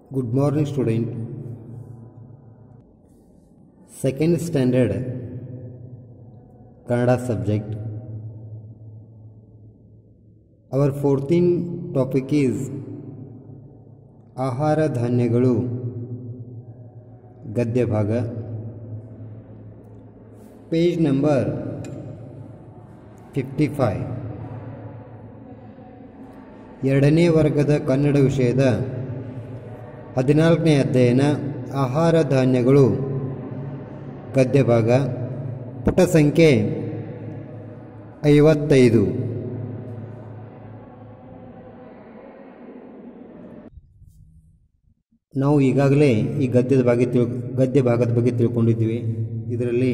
Good morning, student. Second standard Kannada subject. Our 14th topic is ಆಹಾರ ಧಾನ್ಯಗಳು ಗದ್ಯ ಭಾಗ ಪೇಜ್ ನಂಬರ್ ಫಿಫ್ಟಿ ಫೈವ್ ಎರಡನೇ ವರ್ಗದ ಕನ್ನಡ ವಿಷಯದ ಹದಿನಾಲ್ಕನೇ ಅಧ್ಯಯನ ಆಹಾರ ಧಾನ್ಯಗಳು ಗದ್ಯ ಭಾಗ ಪುಟ ಸಂಖ್ಯೆ ಐವತ್ತೈದು ನಾವು ಈಗಾಗಲೇ ಈ ಗದ್ಯದ ಬಗ್ಗೆ ತಿಳ್ ಗದ್ಯ ಭಾಗದ ಬಗ್ಗೆ ತಿಳ್ಕೊಂಡಿದ್ದೀವಿ ಇದರಲ್ಲಿ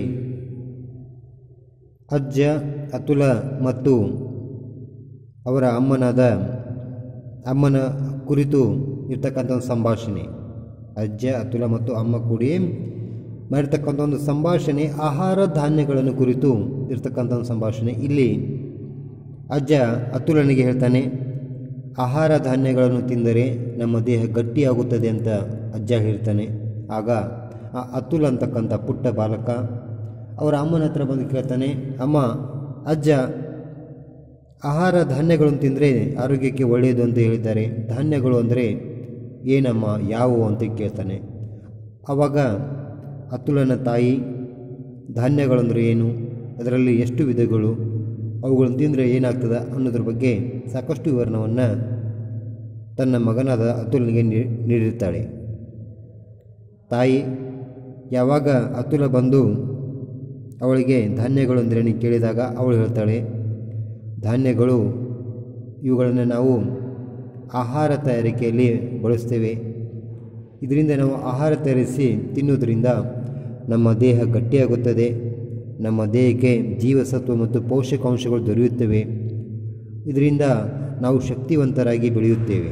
ಅಜ್ಜ ಅತುಲ ಮತ್ತು ಅವರ ಅಮ್ಮನಾದ ಅಮ್ಮನ ಕುರಿತು ಇರ್ತಕ್ಕಂಥ ಒಂದು ಸಂಭಾಷಣೆ ಅಜ್ಜ ಅತುಲ ಮತ್ತು ಅಮ್ಮ ಕೂಡಿ ಮಾಡಿರ್ತಕ್ಕಂಥ ಒಂದು ಸಂಭಾಷಣೆ ಆಹಾರ ಧಾನ್ಯಗಳನ್ನು ಕುರಿತು ಇರ್ತಕ್ಕಂಥ ಒಂದು ಸಂಭಾಷಣೆ ಇಲ್ಲಿ ಅಜ್ಜ ಅತುಲನಿಗೆ ಹೇಳ್ತಾನೆ ಆಹಾರ ಧಾನ್ಯಗಳನ್ನು ತಿಂದರೆ ನಮ್ಮ ದೇಹ ಗಟ್ಟಿಯಾಗುತ್ತದೆ ಅಂತ ಅಜ್ಜ ಹೇಳ್ತಾನೆ ಆಗ ಆ ಅತುಲ್ ಅಂತಕ್ಕಂಥ ಪುಟ್ಟ ಬಾಲಕ ಅವರ ಅಮ್ಮನ ಹತ್ರ ಬಂದು ಕೇಳ್ತಾನೆ ಅಮ್ಮ ಅಜ್ಜ ಆಹಾರ ಧಾನ್ಯಗಳನ್ನು ತಿಂದರೆ ಆರೋಗ್ಯಕ್ಕೆ ಒಳ್ಳೆಯದು ಅಂತ ಹೇಳಿದ್ದಾರೆ ಧಾನ್ಯಗಳು ಅಂದರೆ ಏನಮ್ಮ ಯಾವುವು ಅಂತ ಕೇಳ್ತಾನೆ ಆವಾಗ ಅತುಲನ ತಾಯಿ ಧಾನ್ಯಗಳಂದರೆ ಏನು ಅದರಲ್ಲಿ ಎಷ್ಟು ವಿಧಗಳು ಅವುಗಳನ್ನು ತಿಂದರೆ ಏನಾಗ್ತದೆ ಅನ್ನೋದ್ರ ಬಗ್ಗೆ ಸಾಕಷ್ಟು ವಿವರಣವನ್ನು ತನ್ನ ಮಗನಾದ ಅತುಲನಿಗೆ ನೀಡಿರ್ತಾಳೆ ತಾಯಿ ಯಾವಾಗ ಅತುಲ ಬಂದು ಅವಳಿಗೆ ಧಾನ್ಯಗಳು ಅಂದರೆ ನೀನು ಕೇಳಿದಾಗ ಅವಳು ಹೇಳ್ತಾಳೆ ಧಾನ್ಯಗಳು ಇವುಗಳನ್ನು ನಾವು ಆಹಾರ ತಯಾರಿಕೆಯಲ್ಲಿ ಬಳಸ್ತೇವೆ ಇದರಿಂದ ನಾವು ಆಹಾರ ತಯಾರಿಸಿ ತಿನ್ನುವುದರಿಂದ ನಮ್ಮ ದೇಹ ಗಟ್ಟಿಯಾಗುತ್ತದೆ ನಮ್ಮ ದೇಹಕ್ಕೆ ಜೀವಸತ್ವ ಮತ್ತು ಪೋಷಕಾಂಶಗಳು ದೊರೆಯುತ್ತವೆ ಇದರಿಂದ ನಾವು ಶಕ್ತಿವಂತರಾಗಿ ಬೆಳೆಯುತ್ತೇವೆ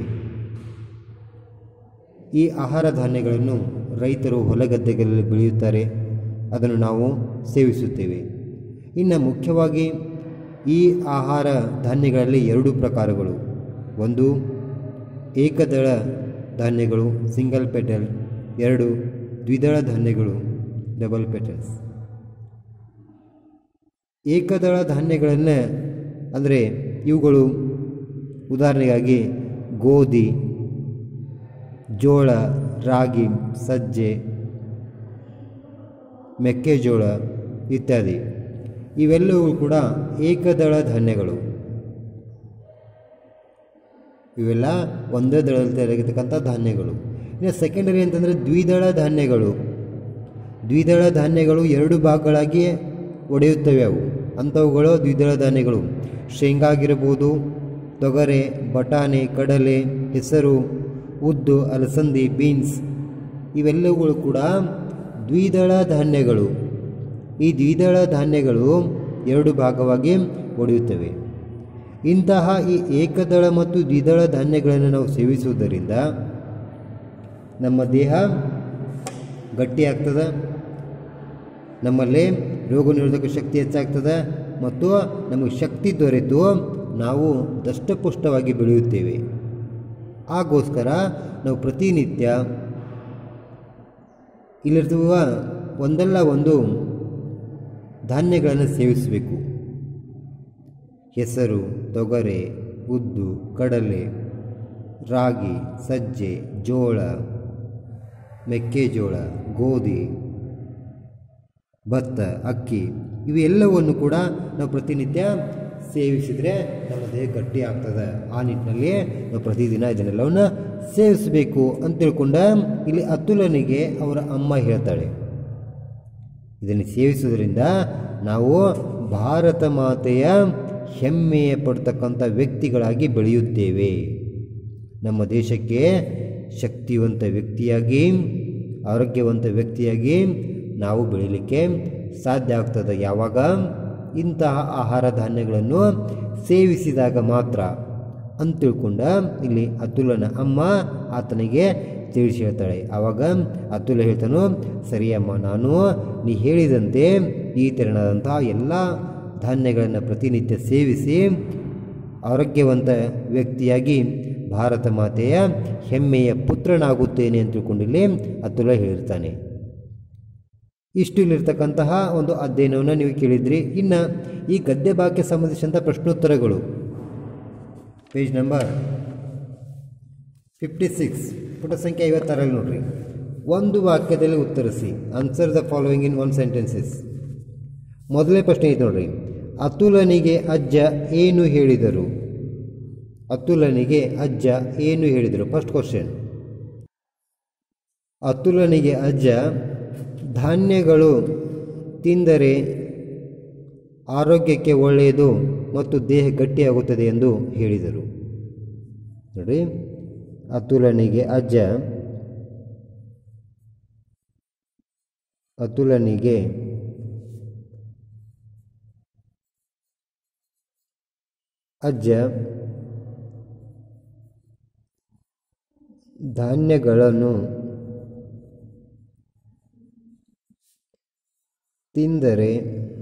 ಈ ಆಹಾರ ಧಾನ್ಯಗಳನ್ನು ರೈತರು ಹೊಲಗದ್ದೆಗಳಲ್ಲಿ ಬೆಳೆಯುತ್ತಾರೆ ಅದನ್ನು ನಾವು ಸೇವಿಸುತ್ತೇವೆ ಇನ್ನು ಮುಖ್ಯವಾಗಿ ಈ ಆಹಾರ ಧಾನ್ಯಗಳಲ್ಲಿ ಎರಡು ಪ್ರಕಾರಗಳು ಒಂದು ಏಕದಳ ಧಾನ್ಯಗಳು ಸಿಂಗಲ್ ಪೆಟಲ್ ಎರಡು ದ್ವಿದಳ ಧಾನ್ಯಗಳು ಡಬಲ್ ಪೆಟಲ್ಸ್ ಏಕದಳ ಧಾನ್ಯಗಳನ್ನು ಅಂದರೆ ಇವುಗಳು ಉದಾಹರಣೆಗಾಗಿ ಗೋಧಿ ಜೋಳ ರಾಗಿ ಸಜ್ಜೆ ಮೆಕ್ಕೆಜೋಳ ಇತ್ಯಾದಿ ಇವೆಲ್ಲವೂ ಕೂಡ ಏಕದಳ ಧಾನ್ಯಗಳು ಇವೆಲ್ಲ ಒಂದೇ ದಳದಲ್ಲಿ ತಯಾರಾಗಿರ್ತಕ್ಕಂಥ ಧಾನ್ಯಗಳು ಇನ್ನು ಸೆಕೆಂಡರಿ ಅಂತಂದರೆ ದ್ವಿದಳ ಧಾನ್ಯಗಳು ದ್ವಿದಳ ಧಾನ್ಯಗಳು ಎರಡು ಭಾಗಗಳಾಗಿ ಒಡೆಯುತ್ತವೆ ಅವು ಅಂಥವುಗಳು ದ್ವಿದಳ ಧಾನ್ಯಗಳು ಶೇಂಗಾ ಆಗಿರ್ಬೋದು ತೊಗರೆ ಬಟಾಣಿ ಕಡಲೆ ಹೆಸರು ಉದ್ದು ಅಲಸಂದಿ ಬೀನ್ಸ್ ಇವೆಲ್ಲವುಗಳು ಕೂಡ ದ್ವಿದಳ ಧಾನ್ಯಗಳು ಈ ದ್ವಿದಳ ಧಾನ್ಯಗಳು ಎರಡು ಭಾಗವಾಗಿ ಒಡೆಯುತ್ತವೆ ಇಂತಹ ಈ ಏಕದಳ ಮತ್ತು ದ್ವಿದಳ ಧಾನ್ಯಗಳನ್ನು ನಾವು ಸೇವಿಸುವುದರಿಂದ ನಮ್ಮ ದೇಹ ಗಟ್ಟಿಯಾಗ್ತದೆ ನಮ್ಮಲ್ಲಿ ರೋಗ ನಿರೋಧಕ ಶಕ್ತಿ ಹೆಚ್ಚಾಗ್ತದೆ ಮತ್ತು ನಮಗೆ ಶಕ್ತಿ ದೊರೆತು ನಾವು ದಷ್ಟಪುಷ್ಟವಾಗಿ ಬೆಳೆಯುತ್ತೇವೆ ಆಗೋಸ್ಕರ ನಾವು ಪ್ರತಿನಿತ್ಯ ಇಲ್ಲಿರುವ ಒಂದಲ್ಲ ಒಂದು ಧಾನ್ಯಗಳನ್ನು ಸೇವಿಸಬೇಕು ಹೆಸರು ತೊಗರೆ ಉದ್ದು ಕಡಲೆ ರಾಗಿ ಸಜ್ಜೆ ಜೋಳ ಮೆಕ್ಕೆಜೋಳ ಗೋಧಿ ಭತ್ತ ಅಕ್ಕಿ ಇವೆಲ್ಲವನ್ನು ಕೂಡ ನಾವು ಪ್ರತಿನಿತ್ಯ ಸೇವಿಸಿದರೆ ನಮ್ಮ ದೇಹ ಗಟ್ಟಿ ಆಗ್ತದೆ ಆ ನಿಟ್ಟಿನಲ್ಲಿ ನಾವು ಪ್ರತಿದಿನ ಇದನ್ನೆಲ್ಲವನ್ನು ಸೇವಿಸಬೇಕು ಅಂತ ತಿಳ್ಕೊಂಡ ಇಲ್ಲಿ ಅತುಲನಿಗೆ ಅವರ ಅಮ್ಮ ಹೇಳ್ತಾಳೆ ಇದನ್ನು ಸೇವಿಸುವುದರಿಂದ ನಾವು ಭಾರತ ಮಾತೆಯ ಹೆಮ್ಮೆಯ ಪಡ್ತಕ್ಕಂಥ ವ್ಯಕ್ತಿಗಳಾಗಿ ಬೆಳೆಯುತ್ತೇವೆ ನಮ್ಮ ದೇಶಕ್ಕೆ ಶಕ್ತಿವಂತ ವ್ಯಕ್ತಿಯಾಗಿ ಆರೋಗ್ಯವಂತ ವ್ಯಕ್ತಿಯಾಗಿ ನಾವು ಬೆಳೀಲಿಕ್ಕೆ ಸಾಧ್ಯ ಆಗ್ತದೆ ಯಾವಾಗ ಇಂತಹ ಆಹಾರ ಧಾನ್ಯಗಳನ್ನು ಸೇವಿಸಿದಾಗ ಮಾತ್ರ ಅಂತ ತಿಳ್ಕೊಂಡ ಇಲ್ಲಿ ಅತುಲನ ಅಮ್ಮ ಆತನಿಗೆ ತಿಳಿಸಿ ಹೇಳ್ತಾಳೆ ಆವಾಗ ಅತುಲ ಹೇಳ್ತಾನು ಸರಿಯಮ್ಮ ನಾನು ನೀ ಹೇಳಿದಂತೆ ಈ ತೆರನಾದಂತಹ ಎಲ್ಲ ಧಾನ್ಯಗಳನ್ನು ಪ್ರತಿನಿತ್ಯ ಸೇವಿಸಿ ಆರೋಗ್ಯವಂತ ವ್ಯಕ್ತಿಯಾಗಿ ಭಾರತ ಮಾತೆಯ ಹೆಮ್ಮೆಯ ಪುತ್ರನಾಗುತ್ತೇನೆ ಅಂತ ತಿಳ್ಕೊಂಡಿಲ್ಲಿ ಅತುಲ ಹೇಳಿರ್ತಾನೆ ಇಷ್ಟು ಇಲ್ಲಿರ್ತಕ್ಕಂತಹ ಒಂದು ಅಧ್ಯಯನವನ್ನು ನೀವು ಕೇಳಿದ್ರಿ ಇನ್ನು ಈ ಗದ್ಯ ಭಾಗಕ್ಕೆ ಸಂಬಂಧಿಸಿದಂಥ ಪ್ರಶ್ನೋತ್ತರಗಳು ಪೇಜ್ ನಂಬರ್ ಫಿಫ್ಟಿ ಸಿಕ್ಸ್ ಪುಟ ಸಂಖ್ಯೆ ಐವತ್ತಾರಲ್ಲಿ ನೋಡ್ರಿ ಒಂದು ವಾಕ್ಯದಲ್ಲಿ ಉತ್ತರಿಸಿ answer the following in one sentences ಮೊದಲನೇ ಪ್ರಶ್ನೆ ಐತೆ ನೋಡ್ರಿ ಅತುಲನಿಗೆ ಅಜ್ಜ ಏನು ಹೇಳಿದರು ಅತುಲನಿಗೆ ಅಜ್ಜ ಏನು ಹೇಳಿದರು ಫಸ್ಟ್ ಕ್ವಶನ್ ಅತುಲನಿಗೆ ಅಜ್ಜ ಧಾನ್ಯಗಳು ತಿಂದರೆ ಆರೋಗ್ಯಕ್ಕೆ ಒಳ್ಳೆಯದು ಮತ್ತು ದೇಹ ಗಟ್ಟಿಯಾಗುತ್ತದೆ ಎಂದು ಹೇಳಿದರು ನೋಡಿ ಅತುಲನಿಗೆ ಅಜ್ಜ ಅತುಲನಿಗೆ ಅಜ್ಜ ಧಾನ್ಯಗಳನ್ನು ತಿಂದರೆ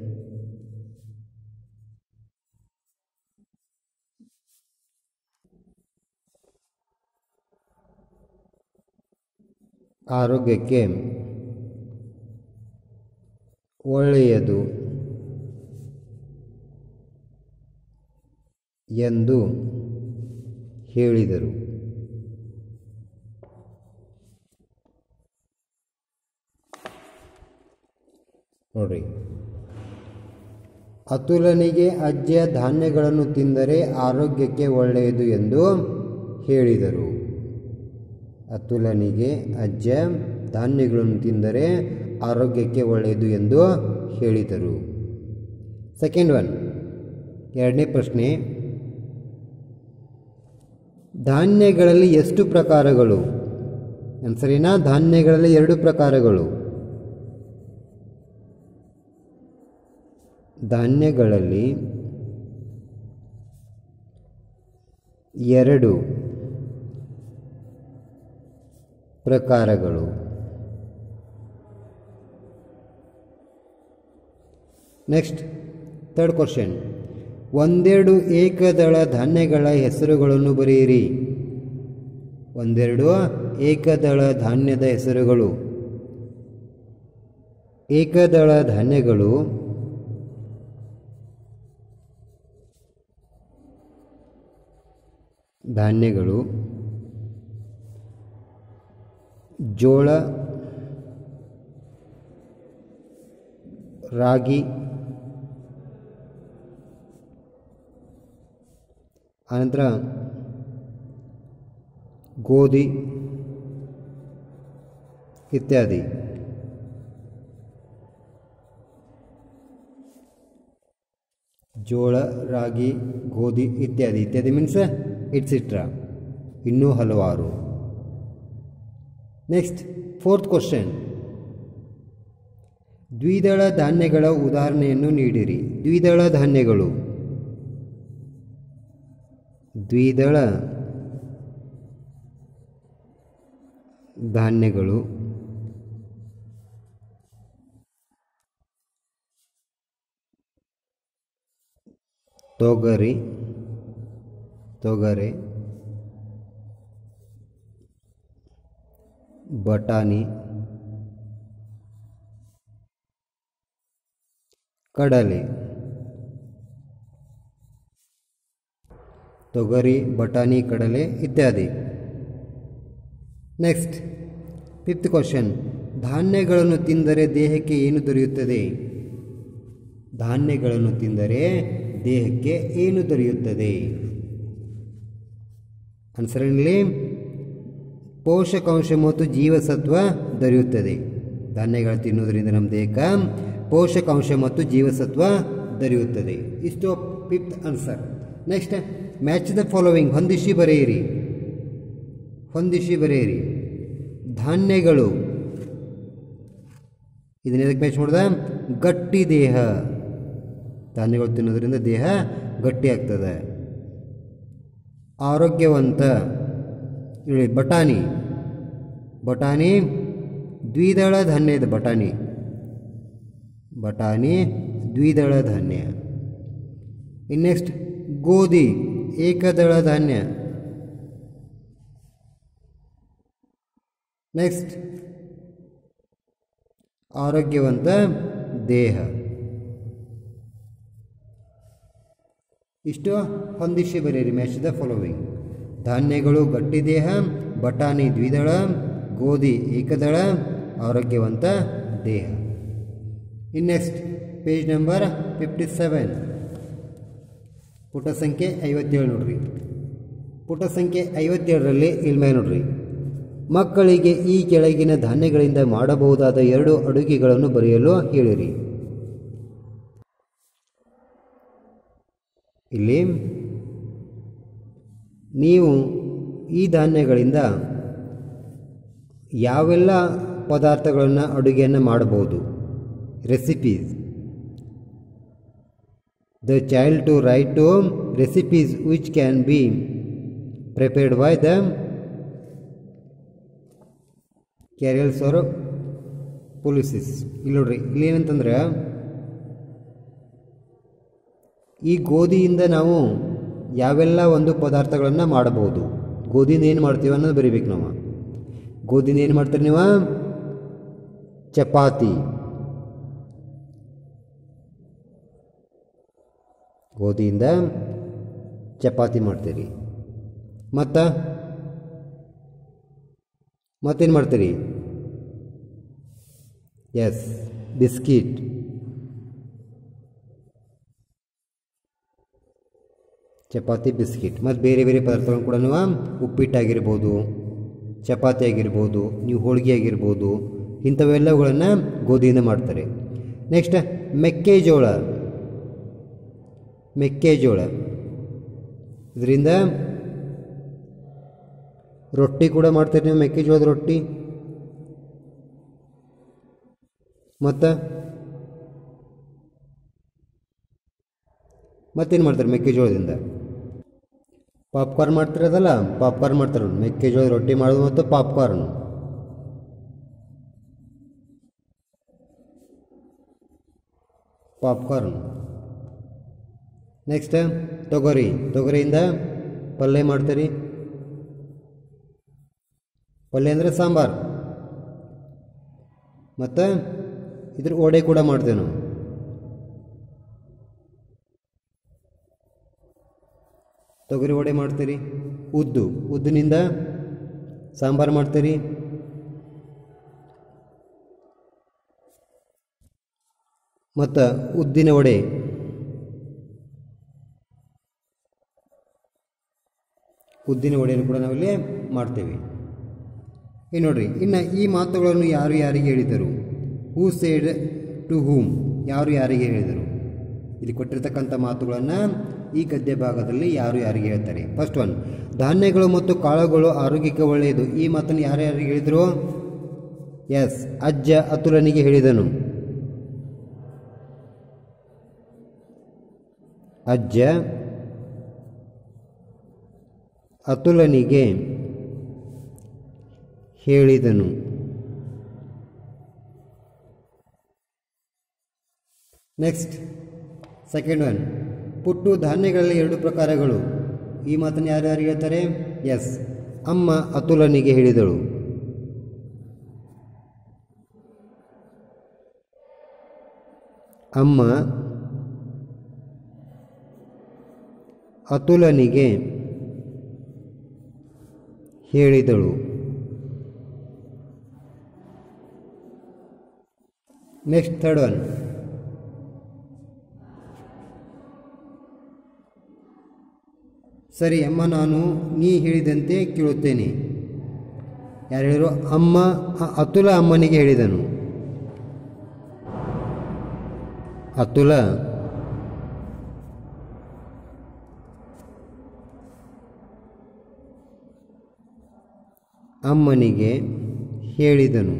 ಆರೋಗ್ಯಕ್ಕೆ ಒಳ್ಳೆಯದು ಎಂದು ಹೇಳಿದರು ನೋಡ್ರಿ ಅತುಲನಿಗೆ ಅಜ್ಜ ಧಾನ್ಯಗಳನ್ನು ತಿಂದರೆ ಆರೋಗ್ಯಕ್ಕೆ ಒಳ್ಳೆಯದು ಎಂದು ಹೇಳಿದರು ಅತುಲನಿಗೆ ಅಜ್ಜ ಧಾನ್ಯಗಳನ್ನು ತಿಂದರೆ ಆರೋಗ್ಯಕ್ಕೆ ಒಳ್ಳೆಯದು ಎಂದು ಹೇಳಿದರು ಸೆಕೆಂಡ್ ಒನ್ ಎರಡನೇ ಪ್ರಶ್ನೆ ಧಾನ್ಯಗಳಲ್ಲಿ ಎಷ್ಟು ಪ್ರಕಾರಗಳು ಸರಿನಾ ಧಾನ್ಯಗಳಲ್ಲಿ ಎರಡು ಪ್ರಕಾರಗಳು ಧಾನ್ಯಗಳಲ್ಲಿ ಎರಡು ಪ್ರಕಾರಗಳು ನೆಕ್ಸ್ಟ್ ಥರ್ಡ್ ಕ್ವಶನ್ ಒಂದೆರಡು ಏಕದಳ ಧಾನ್ಯಗಳ ಹೆಸರುಗಳನ್ನು ಬರೆಯಿರಿ ಒಂದೆರಡು ಏಕದಳ ಧಾನ್ಯದ ಹೆಸರುಗಳು ಏಕದಳ ಧಾನ್ಯಗಳು ಧಾನ್ಯಗಳು ಜೋಳ ರಾಗಿ ಅನಂತರ ಗೋಧಿ ಇತ್ಯಾದಿ ಜೋಳ ರಾಗಿ ಗೋಧಿ ಇತ್ಯಾದಿ ಇತ್ಯಾದಿ ಮೀನ್ಸ್ ಇಟ್ಸಿಟ್ರಾ ಇನ್ನೂ ಹಲವಾರು ನೆಕ್ಸ್ಟ್ ಫೋರ್ತ್ ಕ್ವಶನ್ ದ್ವಿದಳ ಧಾನ್ಯಗಳ ಉದಾಹರಣೆಯನ್ನು ನೀಡಿರಿ ದ್ವಿದಳ ಧಾನ್ಯಗಳು ದ್ವಿದಳ ಧಾನ್ಯಗಳು ತೊಗರಿ ತೊಗರೆ ಬಟಾಣಿ ಕಡಲೆ ತೊಗರಿ ಬಟಾಣಿ ಕಡಲೆ ಇತ್ಯಾದಿ ನೆಕ್ಸ್ಟ್ ಫಿಫ್ತ್ ಕ್ವಶನ್ ಧಾನ್ಯಗಳನ್ನು ತಿಂದರೆ ದೇಹಕ್ಕೆ ಏನು ದೊರೆಯುತ್ತದೆ ಧಾನ್ಯಗಳನ್ನು ತಿಂದರೆ ದೇಹಕ್ಕೆ ಏನು ದೊರೆಯುತ್ತದೆ ಆನ್ಸರಲ್ಲಿ ಪೋಷಕಾಂಶ ಮತ್ತು ಜೀವಸತ್ವ ದೊರೆಯುತ್ತದೆ ಧಾನ್ಯಗಳು ತಿನ್ನುವುದರಿಂದ ನಮ್ಮ ದೇಹಕ್ಕೆ ಪೋಷಕಾಂಶ ಮತ್ತು ಜೀವಸತ್ವ ದೊರೆಯುತ್ತದೆ ಇಷ್ಟು fifth answer next match the following ಹೊಂದಿಸಿ ಬರೆಯಿರಿ ಹೊಂದಿಸಿ ಬರೆಯಿರಿ ಧಾನ್ಯಗಳು ಇದನ್ನ ಎದಕ್ಕೆ ಮ್ಯಾಚ್ ಮಾಡಿದ ಗಟ್ಟಿ ದೇಹ ಧಾನ್ಯಗಳು ತಿನ್ನೋದ್ರಿಂದ ದೇಹ ಗಟ್ಟಿ ಆಗ್ತದೆ ಆರೋಗ್ಯವಂತ ಹೇಳಿ ಬಟಾಣಿ ಬಟಾಣಿ ದ್ವಿದಳ ಧಾನ್ಯದ ಬಟಾಣಿ ಬಟಾಣಿ ದ್ವಿದಳ ಧಾನ್ಯ ಇನ್ನು ನೆಕ್ಸ್ಟ್ ಗೋಧಿ ಏಕದಳ ಧಾನ್ಯ ನೆಕ್ಸ್ಟ್ ಆರೋಗ್ಯವಂತ ದೇಹ ಇಷ್ಟು ಹೊಂದಿಸಿ ಬರೆಯಿರಿ ಮ್ಯಾಚ್ ದ ಫಾಲೋವಿಂಗ್ ಧಾನ್ಯಗಳು ಗಟ್ಟಿ ದೇಹ ಬಟಾಣಿ ದ್ವಿದಳ ಗೋಧಿ ಏಕದಳ ಆರೋಗ್ಯವಂತ ದೇಹ in next page number fifty seven ಪುಟ ಸಂಖ್ಯೆ ಐವತ್ತೇಳು ನೋಡ್ರಿ ಪುಟ ಸಂಖ್ಯೆ ಐವತ್ತೇಳರಲ್ಲಿ ಇಲ್ಮೆ ನೋಡ್ರಿ ಮಕ್ಕಳಿಗೆ ಈ ಕೆಳಗಿನ ಧಾನ್ಯಗಳಿಂದ ಮಾಡಬಹುದಾದ ಎರಡು ಅಡುಗೆಗಳನ್ನು ಬರೆಯಲು ಹೇಳಿರಿ ಇಲ್ಲಿ ನೀವು ಈ ಧಾನ್ಯಗಳಿಂದ ಯಾವೆಲ್ಲ ಪದಾರ್ಥಗಳನ್ನು ಅಡುಗೆಯನ್ನು ಮಾಡಬಹುದು recipes the child to write two recipes which can be prepared by the cereals or pulses ಇಲ್ಲಿ ನೋಡ್ರಿ ಇಲ್ಲಿ ಏನಂತಂದ್ರೆ ಈ ಗೋಧಿಯಿಂದ ನಾವು ಯಾವೆಲ್ಲ ಒಂದು ಪದಾರ್ಥಗಳನ್ನು ಮಾಡಬಹುದು ಗೋಧಿಯಿಂದ ಏನು ಮಾಡ್ತೀವಿ ಅನ್ನೋದು ಬರಿಬೇಕು ನಾವು ಗೋಧಿಯಿಂದ ಏನು ಮಾಡ್ತೀರಿ ನೀವು ಚಪಾತಿ ಗೋಧಿಯಿಂದ ಚಪಾತಿ ಮಾಡ್ತೀರಿ ಮತ್ತು ಮತ್ತೇನು ಮಾಡ್ತೀರಿ ಎಸ್ ಬಿಸ್ಕಿಟ್ ಚಪಾತಿ ಬಿಸ್ಕಿಟ್ ಮತ್ತು ಬೇರೆ ಬೇರೆ ಪದಾರ್ಥಗಳನ್ನು ಕೂಡ ನೀವು ಉಪ್ಪಿಟ್ಟಾಗಿರ್ಬೋದು ಚಪಾತಿ ಆಗಿರ್ಬೋದು ನೀವು ಹೋಳಿಗೆ ಆಗಿರ್ಬೋದು ಇಂಥವೆಲ್ಲವುಗಳನ್ನು ಗೋಧಿಯಿಂದ ಮಾಡ್ತಾರೆ ನೆಕ್ಸ್ಟ್ ಮೆಕ್ಕೆಜೋಳ ಮೆಕ್ಕೆಜೋಳ ಇದರಿಂದ ರೊಟ್ಟಿ ಕೂಡ ಮಾಡ್ತೀರಿ ನೀವು ಮೆಕ್ಕೆಜೋಳದ ರೊಟ್ಟಿ ಮತ್ತು ಮತ್ತೇನು ಮಾಡ್ತಾರೆ ಮೆಕ್ಕೆಜೋಳದಿಂದ ಪಾಪ್ಕಾರ್ನ್ ಮಾಡ್ತಿರೋದಲ್ಲ ಪಾಪ್ಕಾರ್ನ್ ಮಾಡ್ತಾರೆ ನೋಡಿ. ಮೆಕ್ಕೆಜೋಳದ ರೊಟ್ಟಿ ಮಾಡೋದು ಮತ್ತು ಪಾಪ್ಕಾರ್ನ್ ಪಾಪ್ಕಾರ್ನ್ ನೆಕ್ಸ್ಟ್ ತೊಗರಿ ತೊಗರಿಯಿಂದ ಪಲ್ಯ ಮಾಡ್ತೀರಿ ಪಲ್ಯ ಅಂದರೆ ಸಾಂಬಾರು ಮತ್ತು ಇದ್ರ ವಡೆ ಕೂಡ ಮಾಡ್ತೇವೆ ನಾವು ತೊಗರಿ ವಡೆ ಮಾಡ್ತೀರಿ ಉದ್ದು ಉದ್ದಿನಿಂದ ಸಾಂಬಾರು ಮಾಡ್ತೀರಿ ಮತ್ತು ಉದ್ದಿನ ವಡೆ ಉದ್ದಿನ ವಡೆಯನ್ನು ಕೂಡ ನಾವಿಲ್ಲಿ ಮಾಡ್ತೇವೆ ಇನ್ನು ನೋಡ್ರಿ ಇನ್ನು ಈ ಮಾತುಗಳನ್ನು ಯಾರು ಯಾರಿಗೆ ಹೇಳಿದರು ಹೂ ಸೇಡ್ ಟು ಹೂಮ್ ಯಾರು ಯಾರಿಗೆ ಹೇಳಿದರು ಇಲ್ಲಿ ಕೊಟ್ಟಿರ್ತಕ್ಕಂಥ ಮಾತುಗಳನ್ನು ಈ ಗದ್ಯ ಭಾಗದಲ್ಲಿ ಯಾರು ಯಾರಿಗೆ ಹೇಳ್ತಾರೆ ಫಸ್ಟ್ ಒನ್ ಧಾನ್ಯಗಳು ಮತ್ತು ಕಾಳುಗಳು ಆರೋಗ್ಯಕ್ಕೆ ಒಳ್ಳೆಯದು ಈ ಮಾತನ್ನು ಯಾರು ಯಾರಿಗೆ ಹೇಳಿದರು ಎಸ್ ಅಜ್ಜ ಅತುಲನಿಗೆ ಹೇಳಿದನು ಅಜ್ಜ ಅತುಲನಿಗೆ ಹೇಳಿದನು ನೆಕ್ಸ್ಟ್ ಸೆಕೆಂಡ್ ಒನ್ ಪುಟ್ಟು ಧಾನ್ಯಗಳಲ್ಲಿ ಎರಡು ಪ್ರಕಾರಗಳು ಈ ಮಾತನ್ನು ಯಾರು ಯಾರು ಹೇಳ್ತಾರೆ ಎಸ್ ಅಮ್ಮ ಅತುಲನಿಗೆ ಹೇಳಿದಳು ಅಮ್ಮ ಅತುಲನಿಗೆ ಹೇಳಿದಳು ನೆಕ್ಸ್ಟ್ ಥರ್ಡ್ ಒನ್ ಸರಿ ಅಮ್ಮ ನಾನು ನೀ ಹೇಳಿದಂತೆ ಕೇಳುತ್ತೇನೆ ಯಾರು ಹೇಳಿದ್ರು ಅಮ್ಮ ಅ- ಅತುಲ ಅಮ್ಮನಿಗೆ ಹೇಳಿದನು ಅತುಲ ಅಮ್ಮನಿಗೆ ಹೇಳಿದನು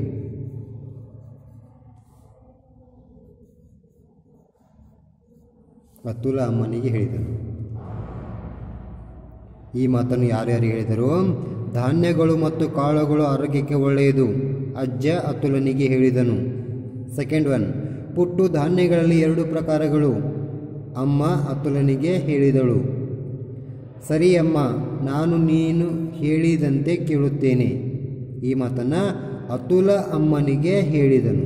ಅತುಲ ಅಮ್ಮನಿಗೆ ಹೇಳಿದನು ಈ ಮಾತನ್ನು ಯಾರ್ಯಾರು ಹೇಳಿದರು ಧಾನ್ಯಗಳು ಮತ್ತು ಕಾಳುಗಳು ಆರೋಗ್ಯಕ್ಕೆ ಒಳ್ಳೆಯದು ಅಜ್ಜ ಅತುಲನಿಗೆ ಹೇಳಿದನು ಸೆಕೆಂಡ್ ಒನ್ ಪುಟ್ಟು ಧಾನ್ಯಗಳಲ್ಲಿ ಎರಡು ಪ್ರಕಾರಗಳು ಅಮ್ಮ ಅತುಲನಿಗೆ ಹೇಳಿದಳು ಸರಿ ಅಮ್ಮ ನಾನು ನೀನು ಹೇಳಿದಂತೆ ಕೇಳುತ್ತೇನೆ ಈ ಮಾತನ್ನು ಅತುಲ ಅಮ್ಮನಿಗೆ ಹೇಳಿದನು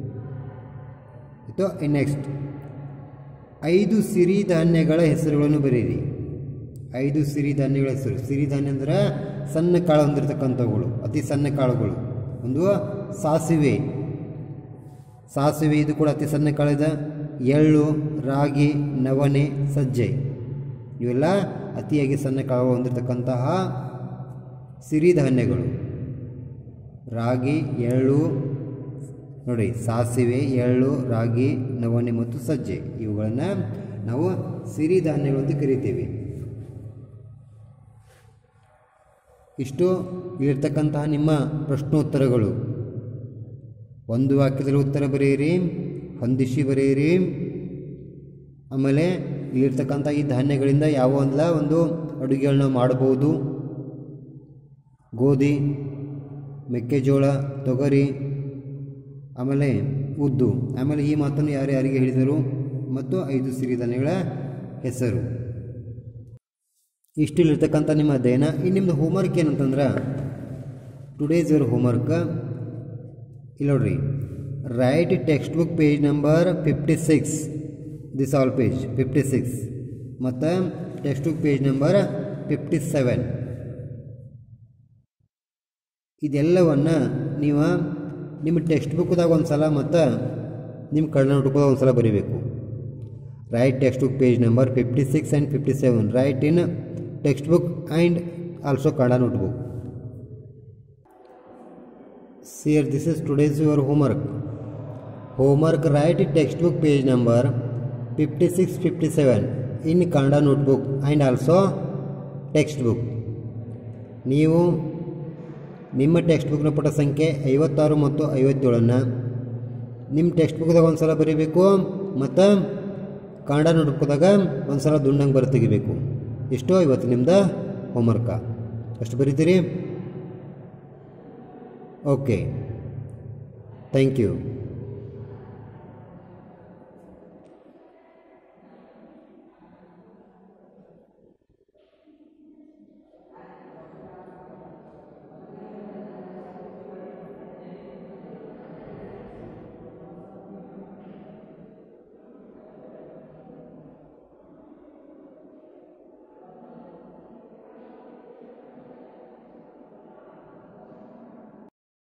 ಇದು ನೆಕ್ಸ್ಟ್ ಐದು ಸಿರಿಧಾನ್ಯಗಳ ಹೆಸರುಗಳನ್ನು ಬರೀರಿ ಐದು ಸಿರಿಧಾನ್ಯಗಳ ಹೆಸರು ಸಿರಿಧಾನ್ಯ ಅಂದ್ರೆ ಸಣ್ಣ ಕಾಳು ಹೊಂದಿರತಕ್ಕಂಥವುಗಳು ಅತಿ ಸಣ್ಣ ಕಾಳುಗಳು ಒಂದು ಸಾಸಿವೆ ಸಾಸಿವೆ ಇದು ಕೂಡ ಅತಿ ಸಣ್ಣ ಕಾಳಿದೆ ಎಳ್ಳು ರಾಗಿ ನವಣೆ ಸಜ್ಜೆ ಇವೆಲ್ಲ ಅತಿಯಾಗಿ ಸಣ್ಣ ಕಾಳು ಹೊಂದಿರತಕ್ಕಂತಹ ಸಿರಿಧಾನ್ಯಗಳು ರಾಗಿ ಎಳ್ಳು ನೋಡಿ ಸಾಸಿವೆ ಎಳ್ಳು ರಾಗಿ ನವಣೆ ಮತ್ತು ಸಜ್ಜೆ ಇವುಗಳನ್ನು ನಾವು ಸಿರಿಧಾನ್ಯಗಳು ಅಂತ ಕರಿತೀವಿ ಇಷ್ಟು ಇಲ್ಲಿರ್ತಕ್ಕಂತಹ ನಿಮ್ಮ ಪ್ರಶ್ನೋತ್ತರಗಳು ಒಂದು ವಾಕ್ಯದಲ್ಲಿ ಉತ್ತರ ಬರೆಯಿರಿ ಹೊಂದಿಸಿ ಬರೆಯಿರಿ ಆಮೇಲೆ ಇಲ್ಲಿರ್ತಕ್ಕಂಥ ಈ ಧಾನ್ಯಗಳಿಂದ ಯಾವ ಒಂದಲ್ಲ ಒಂದು ಅಡುಗೆಗಳನ್ನ ಮಾಡಬಹುದು ಗೋಧಿ ಮೆಕ್ಕೆಜೋಳ ತೊಗರಿ ಆಮೇಲೆ ಉದ್ದು ಆಮೇಲೆ ಈ ಮಾತನ್ನು ಯಾರು ಯಾರಿಗೆ ಹೇಳಿದರು ಮತ್ತು ಐದು ಸಿರಿಧಾನ್ಯಗಳ ಹೆಸರು ಇಷ್ಟಿಲ್ಲಿರ್ತಕ್ಕಂಥ ನಿಮ್ಮ ಅಧ್ಯಯನ ಇನ್ನು ನಿಮ್ಮದು ಹೋಮ್ವರ್ಕ್ ಏನಂತಂದ್ರೆ ಟುಡೇಸ್ ಯುವರ್ ಹೋಮ್ವರ್ಕ್ ಇಲ್ಲಿ ನೋಡ್ರಿ write textbook page number fifty six this all page fifty six ಮತ್ತು textbook page number fifty seven ಇದೆಲ್ಲವನ್ನು ನೀವು ನಿಮ್ಮ ಟೆಕ್ಸ್ಟ್ ಬುಕ್ದಾಗ ಒಂದು ಸಲ ಮತ್ತು ನಿಮ್ಮ ಕನ್ನಡ ನೋಟ್ಬುಕ್ದಾಗ ಒಂದು ಸಲ ಬರೀಬೇಕು write textbook page number fifty six and fifty seven write in textbook and also Kannada notebook Here this is today's your homework. Homework write textbook page number 56-57 in Kannada notebook and also textbook. ನೀವು ನಿಮ್ಮ text ಬುಕ್ನ ಪುಟ ಸಂಖ್ಯೆ ಐವತ್ತಾರು ಮತ್ತು ಐವತ್ತೇಳನ್ನು ನಿಮ್ಮ text ಬುಕ್ದಾಗ ಒಂದು ಸಲ ಬರೀಬೇಕು ಮತ್ತು ಕನ್ನಡ ನೋಟ್ಬುಕ್ದಾಗ ಒಂದು ಸಲ ದುಂಡಂಗೆ ಬರ ತೆಗಿಬೇಕು ಇಷ್ಟು ಇವತ್ತು ನಿಮ್ದು ಹೋಮ್ವರ್ಕ ಅಷ್ಟು ಬರೀತೀರಿ ಓಕೆ ಥ್ಯಾಂಕ್ ಯು